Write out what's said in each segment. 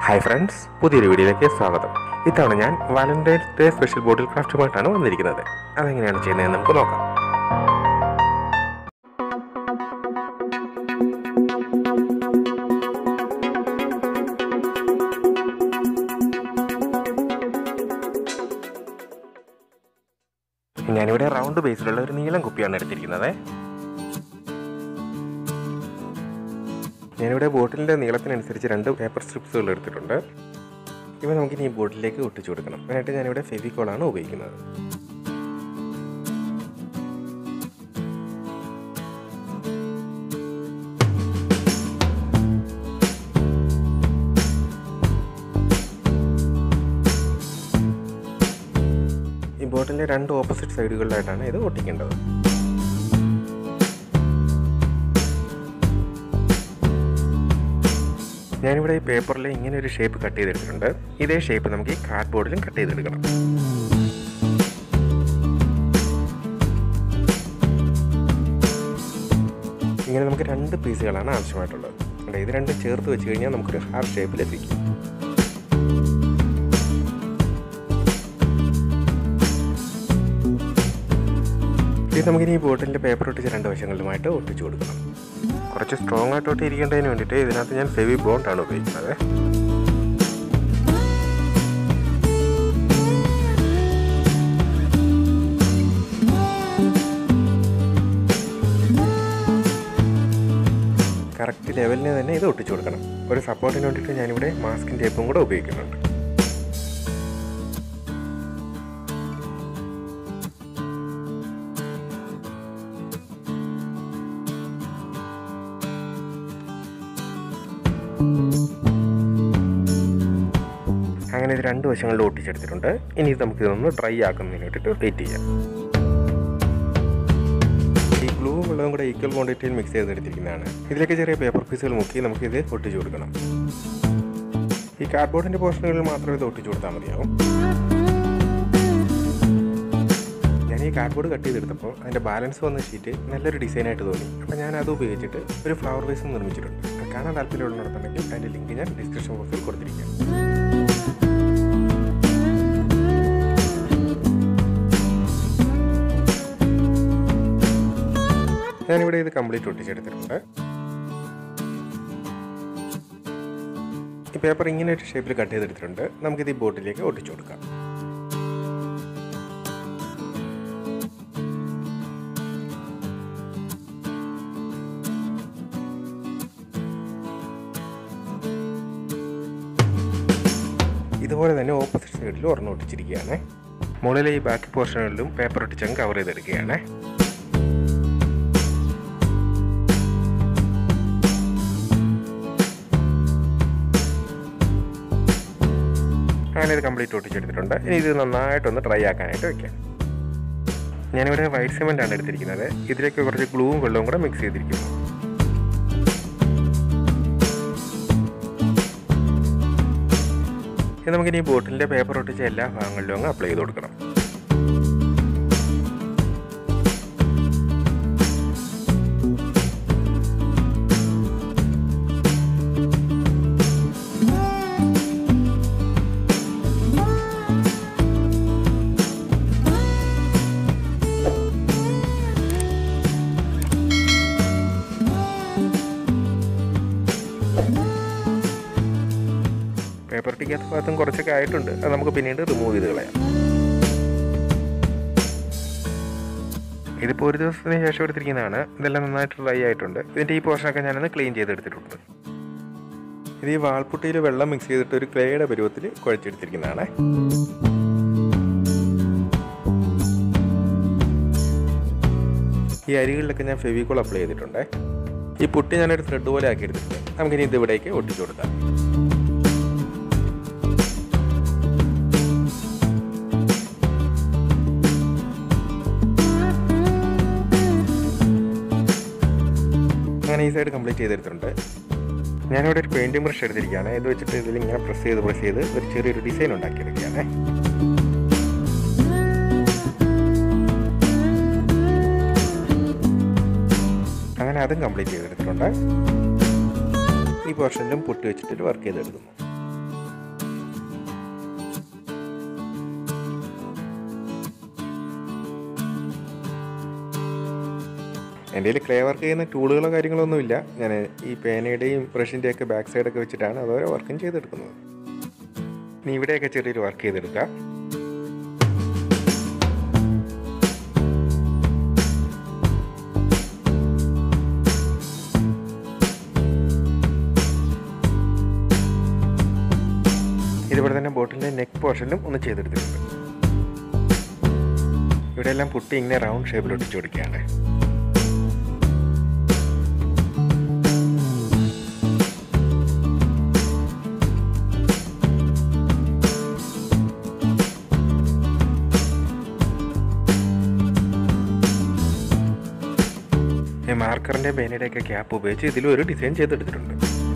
hi friends പുതിയൊരു വീഡിയോയിലേക്ക് സ്വാഗതം ഇത്തവണ ഞാൻ വാലന്റൈൻസ് ഡേ സ്പെഷ്യൽ ബോട്ടിൽ ക്രാഫ്റ്റുമായിട്ടാണ് വന്നിരിക്കുന്നത് അതെങ്ങനെയാണ് ചെയ്യുന്നതെന്ന് നമുക്ക് നോക്കാം ഞാനിവിടെ റൗണ്ട് ബേസിലുള്ള ഒരു നീളം കുപ്പിയാണ് എടുത്തിരിക്കുന്നത് ഞാനിവിടെ ബോട്ടിലിൻ്റെ നീളത്തിനനുസരിച്ച് രണ്ട് പേപ്പർ സ്ട്രിപ്സുകൾ എടുത്തിട്ടുണ്ട് ഇവ നമുക്കിനി ഈ ബോട്ടിലേക്ക് ഒട്ടിച്ചു കൊടുക്കണം അതിനായിട്ട് ഞാനിവിടെ ഫെവിക്കോളാണ് ഉപയോഗിക്കുന്നത് ഈ ബോട്ടിലിൻ്റെ രണ്ട് ഓപ്പോസിറ്റ് സൈഡുകളിലായിട്ടാണ് ഇത് ഒട്ടിക്കേണ്ടത് ഞാനിവിടെ ഈ പേപ്പറിൽ ഇങ്ങനെ ഒരു ഷേപ്പ് കട്ട് ചെയ്തെടുത്തിട്ടുണ്ട് ഇതേ ഷേപ്പ് നമുക്ക് ഈ കാർഡ് ബോർഡിലും കട്ട് ചെയ്തെടുക്കണം ഇങ്ങനെ നമുക്ക് രണ്ട് പീസുകളാണ് ആവശ്യമായിട്ടുള്ളത് അതെ ഇത് രണ്ടും ചേർത്ത് വെച്ച് കഴിഞ്ഞാൽ നമുക്കൊരു ഹാർട്ട് ഷേപ്പ് ലഭിക്കും ഇത് നമുക്കിനി ഈ ബോട്ടിലിൻ്റെ പേപ്പർ ഒട്ടിച്ച് രണ്ട് വശങ്ങളിലുമായിട്ട് ഒട്ടിച്ചു കൊടുക്കണം കുറച്ച് സ്ട്രോങ് ആയിട്ട് ഒട്ടിയിരിക്കേണ്ടതിന് വേണ്ടിയിട്ട് ഇതിനകത്ത് ഞാൻ ഫെവി ബോണ്ടാണ് ഉപയോഗിക്കുന്നത് കറക്റ്റ് ലെവലിന് തന്നെ ഇത് ഒട്ടിച്ചു കൊടുക്കണം ഒരു സപ്പോർട്ടിന് വേണ്ടിയിട്ട് ഞാനിവിടെ മാസ്കിൻ ടേപ്പും കൂടെ ഉപയോഗിക്കുന്നുണ്ട് അങ്ങനെ ഇത് രണ്ട് വശങ്ങളിലും ഒട്ടിച്ചെടുത്തിട്ടുണ്ട് ഇനി ഇത് നമുക്ക് ഇതൊന്ന് ഡ്രൈ ആക്കുന്നതിന് വേണ്ടിയിട്ട് വെയിറ്റ് ചെയ്യാം ഈ ഗ്ലൂവും വെള്ളവും കൂടെ ഈക്വൽ ക്വാണ്ടിറ്റിയിൽ മിക്സ് ചെയ്തെടുത്തിരിക്കുന്നതാണ് ഇതിലേക്ക് ചെറിയ പേപ്പർ പീസുകൾ മുക്കി നമുക്കിത് ഒട്ടിച്ചു കൊടുക്കണം ഈ കാർഡ്ബോർഡിൻ്റെ പോർഷനുകളിൽ മാത്രം ഇത് ഒട്ടിച്ചു കൊടുത്താൽ മതിയാവും ഞാൻ ഈ കാർഡ്ബോർഡ് കട്ട് ചെയ്തെടുത്തപ്പോൾ അതിൻ്റെ ബാലൻസ് വന്ന ഷീറ്റ് നല്ലൊരു ഡിസൈനായിട്ട് തോന്നി അപ്പോൾ ഞാൻ അത് ഉപയോഗിച്ചിട്ട് ഒരു ഫ്ലവർ വേസ് നിർമ്മിച്ചിട്ടുണ്ട് അത് കാണാൻ താല്പര്യമുള്ളതുണ്ടെങ്കിൽ അതിൻ്റെ ലിങ്ക് ഞാൻ ഡിസ്ക്രിപ്ഷൻ ബോക്സിൽ കൊടുത്തിരിക്കാം ഞാനിവിടെ ഇത് കംപ്ലീറ്റ് ഒട്ടിച്ചെടുത്തിട്ടുണ്ട് ഈ പേപ്പർ ഇങ്ങനെ ഒരു ഷേപ്പിൽ കട്ട് ചെയ്തെടുത്തിട്ടുണ്ട് നമുക്കിത് ഈ ബോട്ടിലേക്ക് ഒട്ടിച്ചു കൊടുക്കാം ഇതുപോലെ തന്നെ ഓപ്പോസിറ്റ് സൈഡിൽ ഒരെണ്ണം ഒട്ടിച്ചിരിക്കുകയാണ് മുകളിലെ ഈ ബാക്കി പോർഷനുകളിലും പേപ്പർ ഒട്ടിച്ചങ്ങ് കവർ ചെയ്തെടുക്കുകയാണ് അങ്ങനെ ഇത് കംപ്ലീറ്റ് ഒട്ടിച്ചെടുത്തിട്ടുണ്ട് ഇനി ഇത് നന്നായിട്ടൊന്ന് ഡ്രൈ ആക്കാനായിട്ട് വെക്കാം ഞാനിവിടെ വൈറ്റ് സിമെൻ്റ് ആണ് എടുത്തിരിക്കുന്നത് ഇതിലേക്ക് കുറച്ച് ഗ്ലൂവും വെള്ളവും കൂടെ മിക്സ് ചെയ്തിരിക്കുന്നു ഇനി നമുക്കിനി ഈ ബോട്ടിലിൻ്റെ പേപ്പർ ഒട്ടിച്ച എല്ലാ ഭാഗങ്ങളിലും അങ്ങ് അപ്ലൈ ചെയ്ത് കൊടുക്കണം പേപ്പർ ഒട്ടിക്കാത്ത ഭാഗത്തും കുറച്ചൊക്കെ ആയിട്ടുണ്ട് അത് നമുക്ക് പിന്നീട് റിമൂവ് ചെയ്ത് കളയാം ഇതിപ്പോൾ ഒരു ദിവസത്തിന് ശേഷം എടുത്തിരിക്കുന്നതാണ് ഇതെല്ലാം നന്നായിട്ട് ഡ്രൈ ആയിട്ടുണ്ട് ഇതിൻ്റെ ഈ പോർഷനൊക്കെ ഞാനൊന്ന് ക്ലീൻ ചെയ്തെടുത്തിട്ടുണ്ട് ഇത് ഈ വാൾപുട്ടിയിൽ വെള്ളം മിക്സ് ചെയ്തിട്ട് ഒരു ക്ലേയുടെ പരുവത്തിൽ കുഴച്ചെടുത്തിരിക്കുന്നതാണ് ഈ അരികളിലൊക്കെ ഞാൻ ഫെവിക്കോൾ അപ്ലൈ ചെയ്തിട്ടുണ്ട് ഈ പുട്ടി ഞാനൊരു ത്രെഡ് പോലെ ആക്കി എടുത്തിട്ടുണ്ട് നമുക്കിനി ഇത് ഇവിടേക്ക് ഒട്ടിച്ചു കൊടുക്കാം അങ്ങനെ ഈ സൈഡ് കംപ്ലീറ്റ് ചെയ്തെടുത്തിട്ടുണ്ട് ഞാനിവിടെ ഒരു പെയിൻറ്റിംഗ് ബ്രഷ് എടുത്തിരിക്കുകയാണ് ഇത് വെച്ചിട്ട് ഇതിൽ ഇങ്ങനെ പ്രസ് ചെയ്ത് പ്രസ് ചെയ്ത് ഒരു ചെറിയൊരു ഡിസൈൻ ഉണ്ടാക്കിയെടുക്കുകയാണ് അങ്ങനെ അതും കംപ്ലീറ്റ് ചെയ്തെടുത്തിട്ടുണ്ട് ഈ പോർഷനിലും പൊട്ടി വെച്ചിട്ട് വർക്ക് ചെയ്തെടുക്കുന്നു എൻ്റെ കയ്യിൽ ക്ലേ വർക്ക് ചെയ്യുന്ന ടൂളുകളോ കാര്യങ്ങളോ ഒന്നുമില്ല ഞാൻ ഈ പേനയുടെയും ബ്രഷിൻ്റെ ഒക്കെ ബാക്ക് സൈഡൊക്കെ വെച്ചിട്ടാണ് അതോരോ വർക്കും ചെയ്തെടുക്കുന്നത് ഇനി ഇവിടെയൊക്കെ ചെറിയൊരു വർക്ക് ചെയ്തെടുക്കാം ഇതുപോലെ തന്നെ ബോട്ടിലിൻ്റെ നെക്ക് പോർഷനിലും ഒന്ന് ചെയ്തെടുത്തിട്ടുണ്ട് ഇവിടെ എല്ലാം പുട്ടി ഇങ്ങനെ റൗണ്ട് ഷേപ്പിൽ ഒട്ടിച്ചു കൊടുക്കുകയാണ് ഈ മാർക്കറിൻ്റെ പേനയുടെയൊക്കെ ക്യാപ്പ് ഉപയോഗിച്ച് ഇതിലും ഒരു ഡിസൈൻ ചെയ്തെടുത്തിട്ടുണ്ട്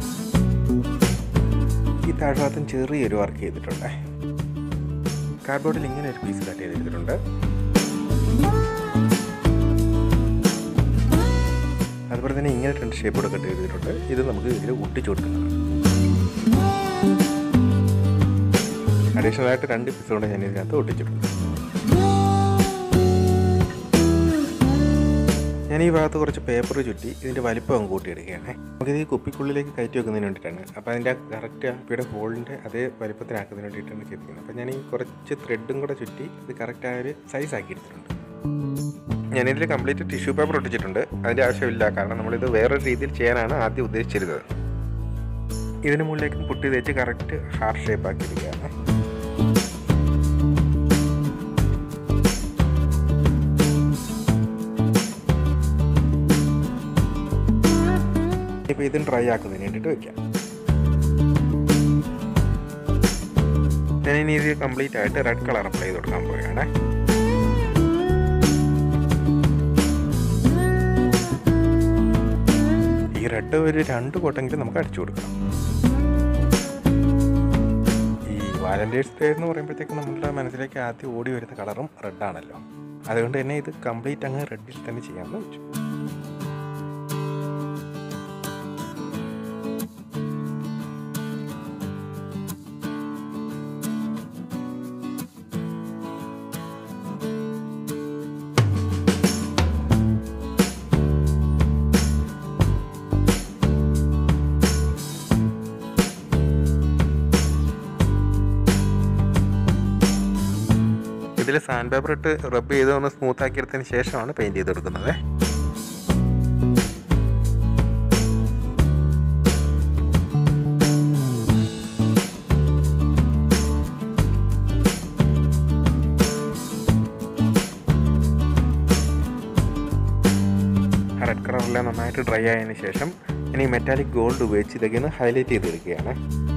ഈ താഴ്ഭാഗത്തും ചെറിയൊരു വർക്ക് ചെയ്തിട്ടുണ്ട് കാർഡ്ബോർഡിൽ ഇങ്ങനെ ഒരു പീസ് കട്ട് ചെയ്തെടുത്തിട്ടുണ്ട് അതുപോലെ തന്നെ ഇങ്ങനെ രണ്ട് ഷേപ്പ് കൂടെ കട്ട് ചെയ്തിട്ടുണ്ട് ഇത് നമുക്ക് ഇതിൽ ഒട്ടിച്ചു കൊടുക്കുന്നതാണ് അഡീഷണൽ ആയിട്ട് രണ്ട് പീസ് കൂടെ ഞാൻ ഇതിനകത്ത് ഒട്ടിച്ചിട്ടുണ്ട് ഞാൻ ഈ ഭാഗത്ത് കുറച്ച് പേപ്പർ ചുറ്റി ഇതിൻ്റെ വലിപ്പം അങ്ങ് കൂട്ടിയെടുക്കുകയാണ് നമുക്കിത് ഈ കുപ്പിക്കുള്ളിലേക്ക് കയറ്റി വെക്കുന്നതിന് വേണ്ടിയിട്ടാണ് അപ്പോൾ അതിൻ്റെ കറക്റ്റ് കുപ്പിയുടെ ഹോളിൻ്റെ അതേ വലിപ്പത്തിനാക്കുന്നതിന് വേണ്ടിയിട്ടാണ് ചെയ്തിരിക്കുന്നത് അപ്പോൾ ഞാൻ ഈ കുറച്ച് ത്രെഡും കൂടെ ചുറ്റി ഇത് കറക്റ്റ് ആ ഒരു സൈസ് ആക്കി എടുത്തിട്ടുണ്ട് ഞാനിതിൽ കംപ്ലീറ്റ് ടിഷ്യൂ പേപ്പർ ഒട്ടിച്ചിട്ടുണ്ട് അതിൻ്റെ ആവശ്യമില്ല കാരണം നമ്മളിത് വേറൊരു രീതിയിൽ ചെയ്യാനാണ് ആദ്യം ഉദ്ദേശിച്ചിരുന്നത് ഇതിന് മുകളിലേക്ക് പുട്ടി തേച്ച് കറക്റ്റ് ഹാർട്ട് ഷേപ്പ് ആക്കിയിരിക്കുകയാണ് ഇപ്പോൾ ഇതും ഡ്രൈ ആക്കുന്നതിന് വേണ്ടിയിട്ട് വെക്കാം ഞാൻ ഇനി ഇത് കംപ്ലീറ്റ് ആയിട്ട് റെഡ് കളർ അപ്ലൈ ചെയ്ത് കൊടുക്കാൻ പോവുകയാണ് ഈ റെഡ് ഒരു രണ്ട് കോട്ടെങ്കിലും നമുക്ക് അടിച്ചു കൊടുക്കണം ഈ വാലന്റൈൻസ് ഡേ എന്ന് പറയുമ്പോഴത്തേക്ക് നമ്മളുടെ മനസ്സിലേക്ക് ആദ്യം ഓടി വരുന്ന കളറും റെഡാണല്ലോ അതുകൊണ്ട് തന്നെ ഇത് കംപ്ലീറ്റ് അങ്ങ് റെഡിൽ തന്നെ ചെയ്യാമെന്ന് വെച്ചു ഇതിൽ സാൻഡ് പേപ്പർ ഇട്ട് റബ്ബ് ചെയ്ത് ഒന്ന് സ്മൂത്ത് ആക്കി എടുത്തതിന് ശേഷമാണ് പെയിൻറ് ചെയ്ത് കൊടുക്കുന്നത് റെഡ് കളറെല്ലാം നന്നായിട്ട് ഡ്രൈ ആയതിനു ശേഷം ഇനി മെറ്റാലിക് ഗോൾഡ് ഉപയോഗിച്ച് ഇതൊക്കെ ഒന്ന് ഹൈലൈറ്റ് ചെയ്തെടുക്കുകയാണ്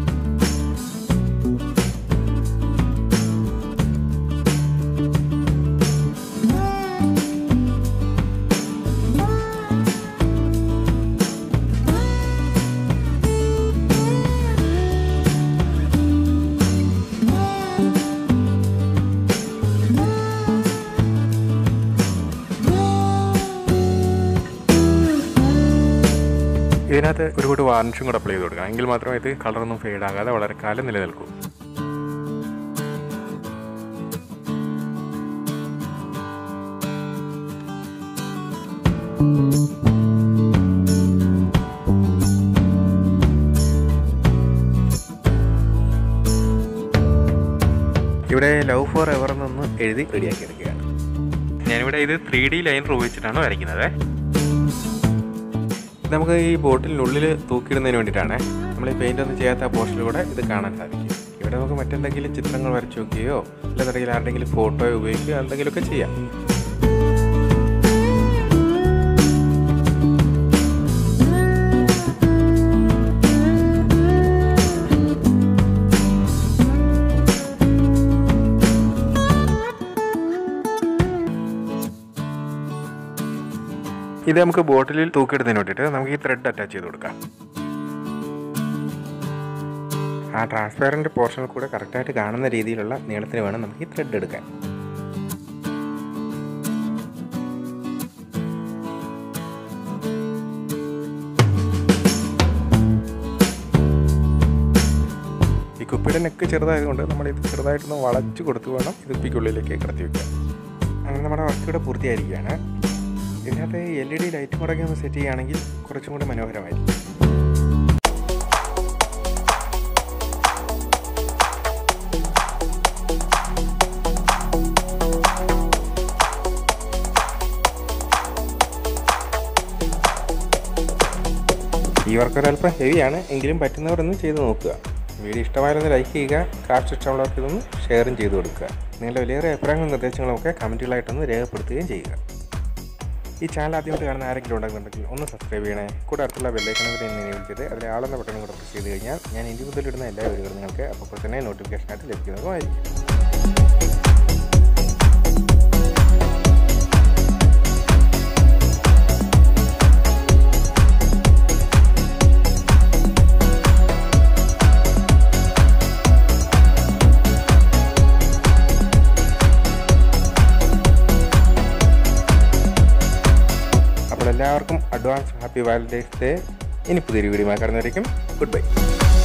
ഇതിനകത്ത് ഒരു കൂട്ട് വാർണിഷും കൂടെ അപ്ലൈ ചെയ്ത് കൊടുക്കാം എങ്കിൽ മാത്രമേ ഇത് കളറൊന്നും ഫെയ്ഡ് ആകാതെ വളരെ കാലം നിലനിൽക്കൂ ഇവിടെ ലവ് ഫോർ എവർ എന്നൊന്ന് എഴുതി റെഡിയാക്കി എടുക്കുകയാണ് ഞാനിവിടെ ഇത് ത്രീ ഡി ലൈനർ ഉപയോഗിച്ചിട്ടാണ് വരയ്ക്കുന്നത് നമുക്ക് ഈ ബോട്ടിലിനുള്ളിൽ തൂക്കിയിടുന്നതിന് വേണ്ടിയിട്ടാണ് നമ്മൾ ഈ പെയിൻ്റ് ഒന്നും ചെയ്യാത്ത ആ പോർഷനിലൂടെ ഇത് കാണാൻ സാധിക്കും ഇവിടെ നമുക്ക് മറ്റെന്തെങ്കിലും ചിത്രങ്ങൾ വരച്ചു വെക്കുകയോ അല്ലെന്നുണ്ടെങ്കിൽ ആരുടെങ്കിലും ഫോട്ടോ ഉപയോഗിക്കുകയോ എന്തെങ്കിലുമൊക്കെ ചെയ്യാം ഇത് നമുക്ക് ബോട്ടിലിൽ തൂക്കിയിടുന്നതിന് വേണ്ടിയിട്ട് നമുക്ക് ഈ ത്രെഡ് അറ്റാച്ച് ചെയ്ത് കൊടുക്കാം ആ ട്രാൻസ്പെറൻറ്റ് പോർഷനിൽ കൂടെ കറക്റ്റായിട്ട് കാണുന്ന രീതിയിലുള്ള നീളത്തിന് വേണം നമുക്ക് ഈ ത്രെഡ് എടുക്കാൻ ഈ കുപ്പിയുടെ നെക്ക് ചെറുതായതുകൊണ്ട് നമ്മൾ ഇത് ചെറുതായിട്ടൊന്ന് വളച്ച് കൊടുത്ത് വേണം ഇത് കുപ്പിക്കുള്ളിലേക്ക് കിടത്തി വെക്കാൻ അങ്ങനെ നമ്മുടെ വർക്ക് ഇവിടെ പൂർത്തിയായിരിക്കുകയാണ് ഇതിനകത്ത് എൽ ഇ ഡി ലൈറ്റ് മുടക്കി ഒന്ന് സെറ്റ് ചെയ്യുകയാണെങ്കിൽ കുറച്ചും കൂടി മനോഹരമായിരിക്കും ഈ വർക്ക് ഒരല്പം ഹെവിയാണ് എങ്കിലും പറ്റുന്നവരൊന്ന് ചെയ്ത് നോക്കുക വീഡിയോ ഇഷ്ടമായാലൊന്ന് ലൈക്ക് ചെയ്യുക ക്രാഫ്റ്റ് ഇഷ്ടമുള്ളവർക്ക് ഇതൊന്ന് ഷെയറും ചെയ്ത് കൊടുക്കുക നിങ്ങളുടെ വിലയേറെ അഭിപ്രായങ്ങളും നിർദ്ദേശങ്ങളും ഒക്കെ കമൻറ്റുകളായിട്ടൊന്ന് രേഖപ്പെടുത്തുകയും ചെയ്യുക ഈ ചാനൽ ആദ്യമായിട്ട് കാണുന്ന ആരെങ്കിലും ഉണ്ടെന്നുണ്ടെങ്കിൽ ഒന്ന് സബ്സ്ക്രൈബ് ചെയ്യണേ കൂടെ അടുത്തുള്ള ബെല്ലൈക്കൺ കൂടി എന്നെ വിളിച്ചത് അതിൽ ആളെന്ന ബട്ടൺ കൂടെ പ്രസ് ചെയ്ത് കഴിഞ്ഞാൽ ഞാൻ ഇനി മുതൽ ഇടുന്ന എല്ലാ വീഡിയോകളും നിങ്ങൾക്ക് അപ്പോൾ തന്നെ നോട്ടിഫിക്കേഷനായിട്ട് ലഭിക്കുന്നതുമായിരിക്കും അപ്പോൾ എല്ലാവർക്കും അഡ്വാൻസ് ഹാപ്പി വാലന്റൈൻസ് ഡേ ഇനി പുതിയൊരു വീഡിയോ കാണുന്നവരേക്കും ഗുഡ് ബൈ